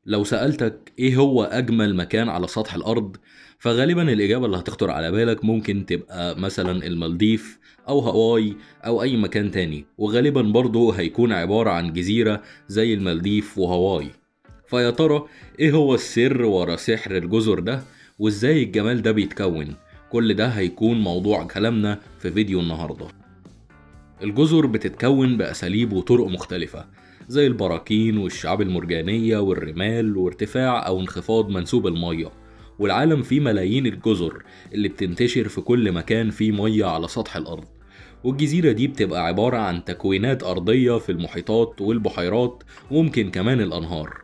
لو سألتك إيه هو أجمل مكان على سطح الأرض فغالبا الإجابة اللي هتخطر على بالك ممكن تبقى مثلا المالديف أو هاواي أو أي مكان تاني وغالبا برضه هيكون عبارة عن جزيرة زي المالديف وهاواي فيا ترى إيه هو السر ورا سحر الجزر ده وإزاي الجمال ده بيتكون كل ده هيكون موضوع كلامنا في فيديو النهارده الجزر بتتكون بأساليب وطرق مختلفة زي البراكين والشعاب المرجانية والرمال وارتفاع أو انخفاض منسوب المية والعالم فيه ملايين الجزر اللي بتنتشر في كل مكان فيه مية على سطح الأرض والجزيرة دي بتبقى عبارة عن تكوينات أرضية في المحيطات والبحيرات وممكن كمان الأنهار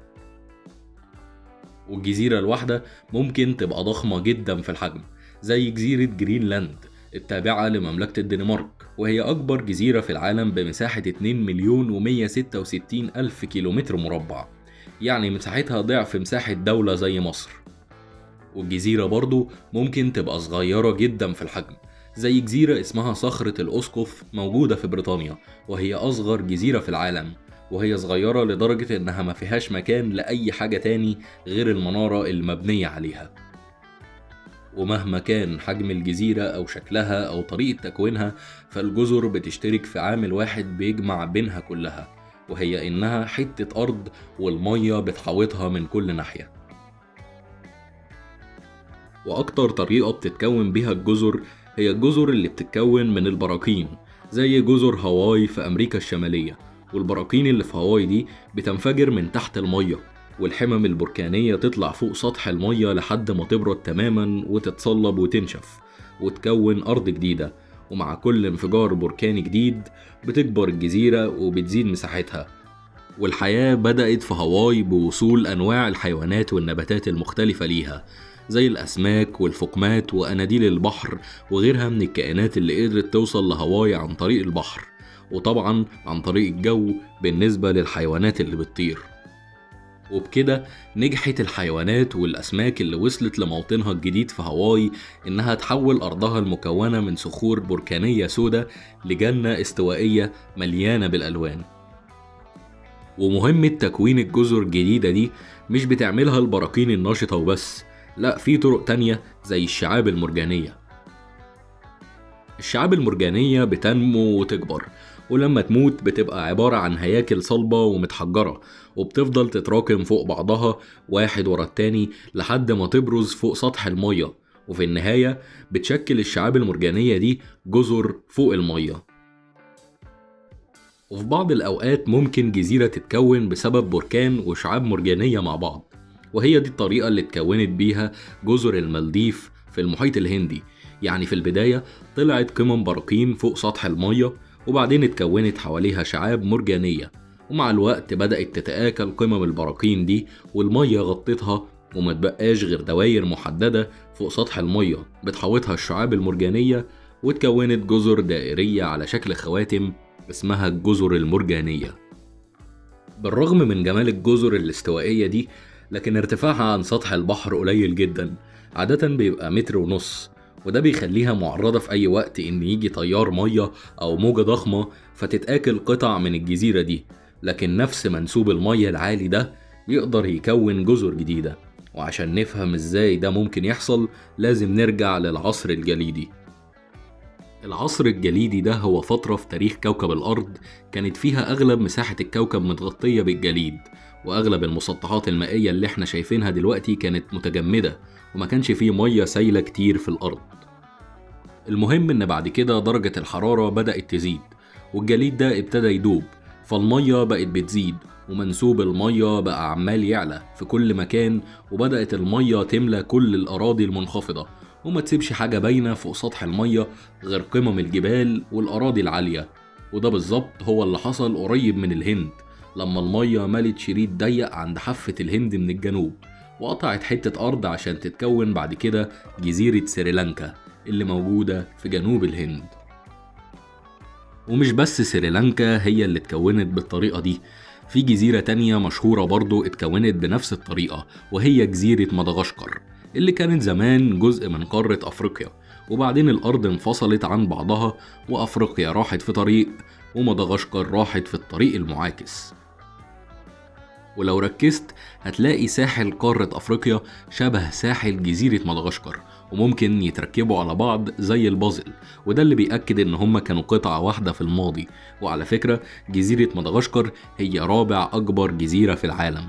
والجزيرة الواحدة ممكن تبقى ضخمة جدا في الحجم زي جزيرة جرينلاند التابعة لمملكة الدنمارك وهي أكبر جزيرة في العالم بمساحة 2 مليون و166 ألف كيلومتر مربع يعني مساحتها ضعف مساحة دولة زي مصر والجزيرة برضو ممكن تبقى صغيرة جدا في الحجم زي جزيرة اسمها صخرة الأسقف موجودة في بريطانيا وهي أصغر جزيرة في العالم وهي صغيرة لدرجة إنها ما فيهاش مكان لأي حاجة تاني غير المنارة المبنية عليها ومهما كان حجم الجزيرة أو شكلها أو طريقة تكوينها فالجزر بتشترك في عامل واحد بيجمع بينها كلها وهي إنها حتة أرض والمية بتحوطها من كل ناحية وأكتر طريقة بتتكون بيها الجزر هي الجزر اللي بتتكون من البراكين زي جزر هاواي في أمريكا الشمالية والبراكين اللي في هاواي دي بتنفجر من تحت المية والحمم البركانية تطلع فوق سطح المية لحد ما تبرد تماما وتتصلب وتنشف وتكون أرض جديدة ومع كل انفجار بركاني جديد بتكبر الجزيرة وبتزيد مساحتها والحياة بدأت في هاواي بوصول أنواع الحيوانات والنباتات المختلفة ليها زي الأسماك والفقمات وأناديل البحر وغيرها من الكائنات اللي قدرت توصل لهاواي عن طريق البحر وطبعا عن طريق الجو بالنسبة للحيوانات اللي بتطير وبكده نجحت الحيوانات والأسماك اللي وصلت لموطنها الجديد في هاواي إنها تحول أرضها المكونة من صخور بركانية سودة لجنة استوائية مليانة بالألوان ومهمة تكوين الجزر الجديدة دي مش بتعملها البراكين النشطة وبس لا في طرق تانية زي الشعاب المرجانية الشعاب المرجانية بتنمو وتكبر ولما تموت بتبقى عبارة عن هياكل صلبة ومتحجرة وبتفضل تتراكم فوق بعضها واحد ورا التاني لحد ما تبرز فوق سطح المية وفي النهاية بتشكل الشعاب المرجانية دي جزر فوق المية وفي بعض الأوقات ممكن جزيرة تتكون بسبب بركان وشعاب مرجانية مع بعض وهي دي الطريقة اللي اتكونت بيها جزر المالديف في المحيط الهندي يعني في البداية طلعت قمم براكين فوق سطح المية وبعدين اتكونت حواليها شعاب مرجانية ومع الوقت بدأت تتآكل قمم البراكين دي والمية غطتها وما تبقاش غير دواير محددة فوق سطح المية بتحوطها الشعاب المرجانية واتكونت جزر دائرية على شكل خواتم اسمها الجزر المرجانية بالرغم من جمال الجزر الاستوائية دي لكن ارتفاعها عن سطح البحر قليل جدا عادة بيبقى متر ونص وده بيخليها معرضة في أي وقت إن يجي تيار مية أو موجة ضخمة فتتآكل قطع من الجزيرة دي لكن نفس منسوب المية العالي ده يقدر يكون جزر جديدة وعشان نفهم ازاي ده ممكن يحصل لازم نرجع للعصر الجليدي العصر الجليدي ده هو فترة في تاريخ كوكب الأرض كانت فيها أغلب مساحة الكوكب متغطية بالجليد وأغلب المسطحات المائية اللي احنا شايفينها دلوقتي كانت متجمدة وما كانش فيه مية سايلة كتير في الأرض المهم إن بعد كده درجة الحرارة بدأت تزيد والجليد ده ابتدى يدوب فالمية بقت بتزيد ومنسوب المية بقى عمال يعلى في كل مكان وبدأت المية تملى كل الأراضي المنخفضة وما تسيبش حاجة باينة فوق سطح المية غير قمم الجبال والأراضي العالية وده بالظبط هو اللي حصل قريب من الهند لما المية ملت شريط ضيق عند حافة الهند من الجنوب وقطعت حتة أرض عشان تتكون بعد كده جزيرة سريلانكا اللي موجودة في جنوب الهند ومش بس سريلانكا هي اللي اتكونت بالطريقة دي في جزيرة تانية مشهورة برضو اتكونت بنفس الطريقة وهي جزيرة مدغشقر اللي كانت زمان جزء من قارة أفريقيا وبعدين الأرض انفصلت عن بعضها وأفريقيا راحت في طريق ومدغشقر راحت في الطريق المعاكس ولو ركزت هتلاقي ساحل قارة أفريقيا شبه ساحل جزيرة مدغشقر وممكن يتركبوا على بعض زي البازل وده اللي بيأكد إن هما كانوا قطعة واحدة في الماضي وعلى فكرة جزيرة مدغشقر هي رابع أكبر جزيرة في العالم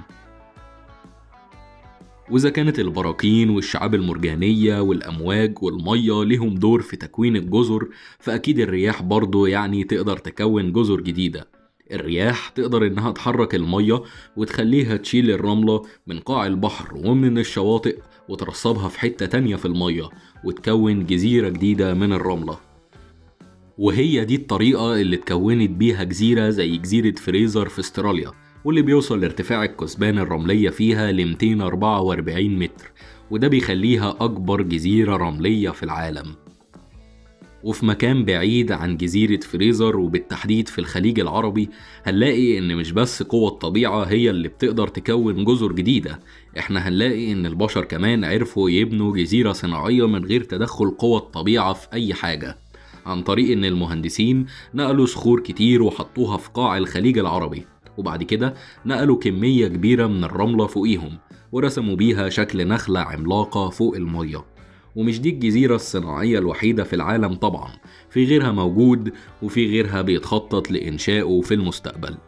وإذا كانت البراكين والشعاب المرجانية والأمواج والمية لهم دور في تكوين الجزر فأكيد الرياح برضه يعني تقدر تكون جزر جديدة الرياح تقدر إنها تحرك المية وتخليها تشيل الرملة من قاع البحر ومن الشواطئ وترصبها في حتة تانية في المية وتكون جزيرة جديدة من الرملة وهي دي الطريقة اللي اتكونت بيها جزيرة زي جزيرة فريزر في استراليا واللي بيوصل لارتفاع الكثبان الرملية فيها ل 244 متر وده بيخليها أكبر جزيرة رملية في العالم وفي مكان بعيد عن جزيرة فريزر وبالتحديد في الخليج العربي هنلاقي إن مش بس قوى الطبيعة هي اللي بتقدر تكون جزر جديدة إحنا هنلاقي إن البشر كمان عرفوا يبنوا جزيرة صناعية من غير تدخل قوى الطبيعة في أي حاجة عن طريق إن المهندسين نقلوا صخور كتير وحطوها في قاع الخليج العربي وبعد كده نقلوا كمية كبيرة من الرملة فوقيهم ورسموا بيها شكل نخلة عملاقة فوق المية ومش دي الجزيرة الصناعية الوحيدة في العالم طبعا في غيرها موجود وفي غيرها بيتخطط لإنشائه في المستقبل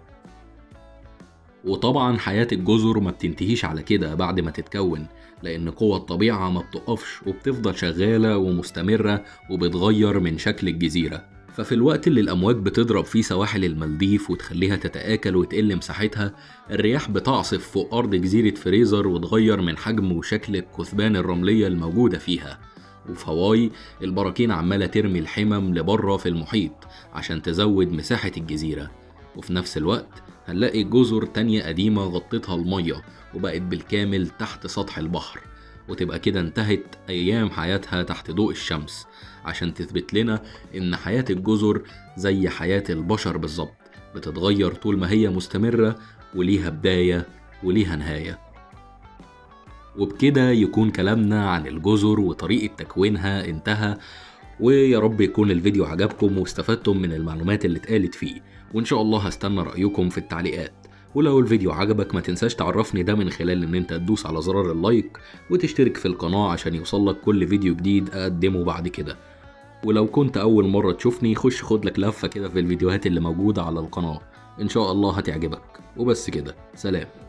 وطبعا حياة الجزر ما بتنتهيش على كده بعد ما تتكون لأن قوى الطبيعة ما بتقفش وبتفضل شغالة ومستمرة وبتغير من شكل الجزيرة ففي الوقت اللي الأمواج بتضرب فيه سواحل المالديف وتخليها تتآكل وتقل مساحتها الرياح بتعصف فوق أرض جزيرة فريزر وتغير من حجم وشكل الكثبان الرملية الموجودة فيها وفي هاواي البراكين عمالة ترمي الحمم لبره في المحيط عشان تزود مساحة الجزيرة وفي نفس الوقت هنلاقي جزر تانية قديمة غطتها المية وبقت بالكامل تحت سطح البحر وتبقى كده انتهت أيام حياتها تحت ضوء الشمس عشان تثبت لنا إن حياة الجزر زي حياة البشر بالظبط بتتغير طول ما هي مستمرة وليها بداية وليها نهاية وبكده يكون كلامنا عن الجزر وطريقة تكوينها انتهى ويا رب يكون الفيديو عجبكم واستفدتم من المعلومات اللي اتقالت فيه وإن شاء الله هستنى رأيكم في التعليقات ولو الفيديو عجبك ما تنساش تعرفني ده من خلال ان انت تدوس على زرار اللايك وتشترك في القناة عشان يوصلك كل فيديو جديد اقدمه بعد كده ولو كنت اول مرة تشوفني خش خد لك لفة كده في الفيديوهات اللي موجودة على القناة ان شاء الله هتعجبك وبس كده سلام